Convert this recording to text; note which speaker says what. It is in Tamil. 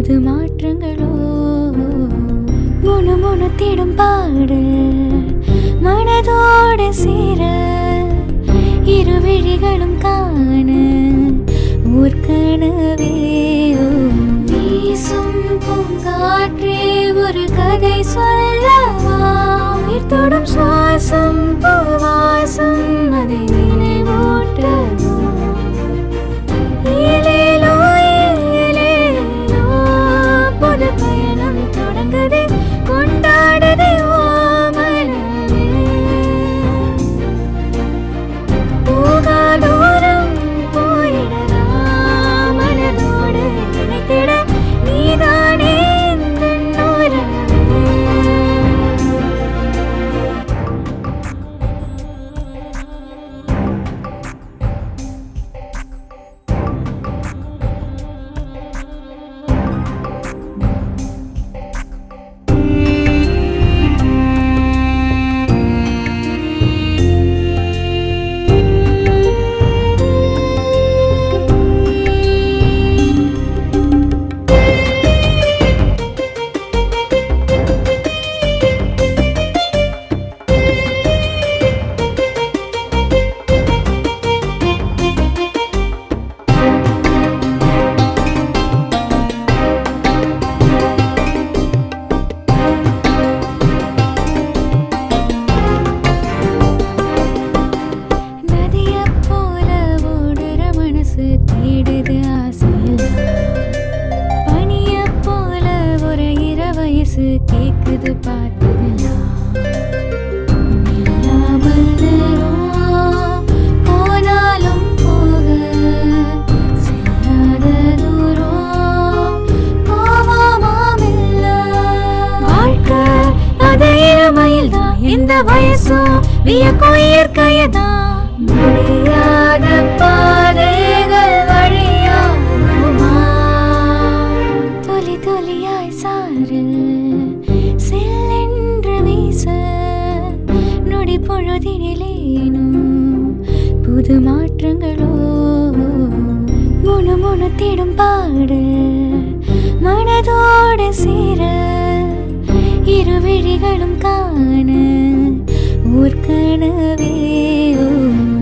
Speaker 1: புது மாற்றங்களோ முணு முணுத்திடும் பாடல் மனதோடு சேர இரு விழிகளும் காண ஓர் கனவே ஓ. வீசும் பூங்காற்றே ஒரு கதை சொல்லவா உயிர் தொடும் சுவாசம் பூவாசம் அதை நினைவூட்டவா ஏலேலோ, ஏலேலோ, புது பயணம் தொடங்குதே, கொண்டாடுதே ஓ மனமே. போகா தூரம் போயிடலாம், மனதோடு நினைத்திட நீதானே எந்தன் உறவே. நதியைப் போல ஓடுற மனசு தேடுது ஆசையில் பனியைப் போல உறையிற வயசு கேக்குது பார்த்ததெல்லாம் இல்லாமல் நேரம் போனாலும் போக செல்லாத தூரம் போவோமா மெல்ல. வாழ்க்கை அது இளமையில் தான் எந்த வயசும் வியக்கும் இயற்கையதான் முடியாத பாதைகள் வழியாகுமா துளி துளியாய் சாரல் செல்லென்று வீச நொடி பொழுதினிலேனும் புது மாற்றங்களோ முணு முணுத்திடும் பாடல் மனதோடு சேர இரு விழிகளும் காண ஓர் கனவே ஓ